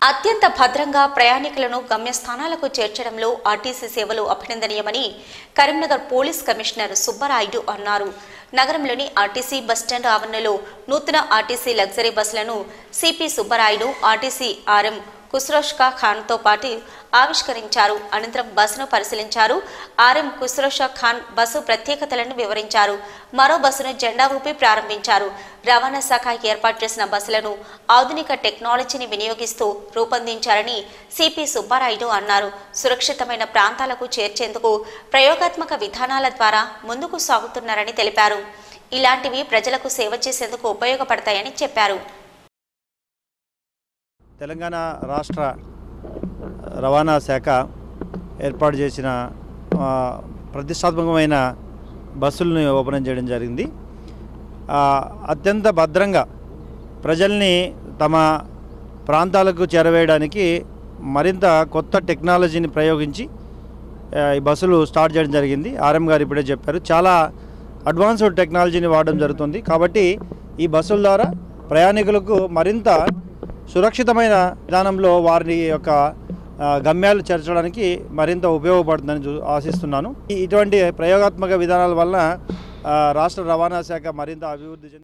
అత్యంత భద్రంగా ప్రయాణికులను గమ్యస్థానాలకు చేర్చడంలో ఆర్టీసీ సేవలు అభినందనీయమని కరీంనగర్ పోలీస్ కమిషనర్ సుబ్బరాయుడు అన్నారు నగరంలోని ఆర్టీసీ బస్టాండ్ ఆవరణలో నూతన ఆర్టీసీ లగ్జరీ బస్సులను సిపి సుబ్బరాయుడు ఆర్టీసీ ఆర్ఎం కుస్రోష్కా ఖాన్తో పాటు ఆవిష్కరించారు అనంతరం బస్సును పరిశీలించారు ఆర్ఎం కుస్రోషా ఖాన్ బస్సు ప్రత్యేకతలను వివరించారు మరో బస్సును జెండా ఊపి ప్రారంభించారు రవాణా శాఖ ఏర్పాటు చేసిన బస్సులను ఆధునిక టెక్నాలజీని వినియోగిస్తూ రూపొందించారని సిపి సుబ్బారాయుడు అన్నారు సురక్షితమైన ప్రాంతాలకు చేర్చేందుకు ప్రయోగాత్మక విధానాల ద్వారా ముందుకు సాగుతున్నారని తెలిపారు ఇలాంటివి ప్రజలకు సేవ చేసేందుకు ఉపయోగపడతాయని చెప్పారు తెలంగాణ రాష్ట్ర రవాణా శాఖ ఏర్పాటు చేసిన ఆ, ప్రతిష్టాత్మకమైన బస్సులను ఓపెన్ చేయడం జరిగింది ఆ, అత్యంత భద్రంగా ప్రజల్ని తమ ప్రాంతాలకు చేరవేయడానికి మరింత కొత్త టెక్నాలజీని ప్రయోగించి ఆ, ఈ బస్సులు స్టార్ట్ చేయడం జరిగింది ఆర్ఎం గారు ఇప్పుడే చెప్పారు చాలా అడ్వాన్స్డ్ టెక్నాలజీని వాడడం జరుగుతుంది కాబట్టి ఈ బస్సుల ద్వారా ప్రయాణికులకు మరింత సురక్షితమైన విధానంలో వారి యొక్క ఆ, గమ్యాలు చేర్చడానికి మరింత ఉపయోగపడుతుందని చూ- ఆశిస్తున్నాను ఈ- ఇటువంటి ప్రయోగాత్మక విధానాల వల్ల ఆ, రాష్ట్ర రవాణా శాఖ మరింత అభివృద్ధి చెంది